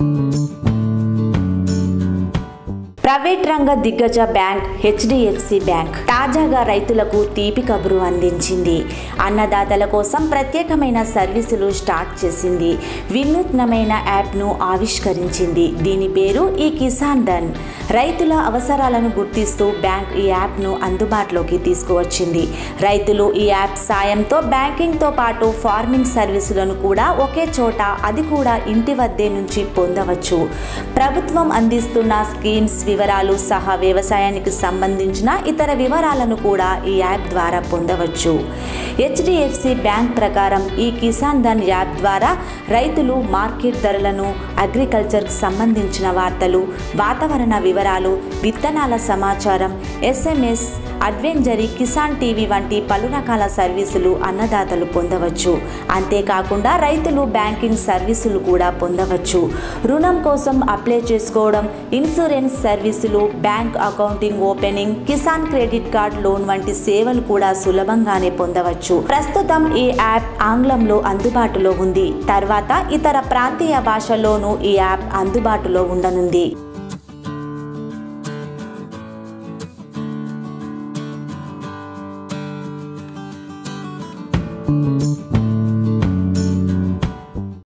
private రంగ దిగ్గజ bank HDFC bank తాజాగా రైతులకు తీపి కబురు అందించింది అన్నదాతల కోసం ప్రత్యేకమైన సర్వీసులు స్టార్ట్ చేసింది వినూత్నమైన యాప్ను ఆవిష్కరించింది దీని పేరు ఈ కిసాన్ ధన్ రైతుల అవసరాలను గుర్తిస్తూ బ్యాంక్ ఈ యాప్ను అందుబాటులోకి తీసుకువచ్చింది రైతులు ఈ యాప్ సాయంతో బ్యాంకింగ్తో పాటు ఫార్మింగ్ సర్వీసులను కూడా ఒకే చోట అది కూడా ఇంటి వద్దే నుంచి పొందవచ్చు ప్రభుత్వం అందిస్తున్న స్కీమ్స్ వివరాలు సహా వ్యవసాయానికి సంబంధించిన ఇతర వివరాలను కూడా ఈ యాప్ ద్వారా పొందవచ్చు హెచ్డిఎఫ్సి బ్యాంక్ ప్రకారం ఈ కిసాన్ ధన్ యాప్ ద్వారా రైతులు మార్కెట్ ధరలను అగ్రికల్చర్కి సంబంధించిన వార్తలు వాతావరణ వివరాలు విత్తనాల సమాచారం ఎస్ఎంఎస్ అడ్వెంజరీ కిసాన్ టీవీ వంటి పలు రకాల సర్వీసులు అన్నదాతలు పొందవచ్చు అంతేకాకుండా రైతులు బ్యాంకింగ్ సర్వీసులు కూడా పొందవచ్చు రుణం కోసం అప్లై చేసుకోవడం ఇన్సూరెన్స్ సర్వీసులు bank accounting opening Kisan credit card loan వంటి సేవలు కూడా సులభంగానే పొందవచ్చు ప్రస్తుతం ఈ యాప్ ఆంగ్లంలో అందుబాటులో ఉంది తర్వాత ఇతర ప్రాంతీయ భాషల్లోనూ ఈ యాప్ అందుబాటులో ఉండనుంది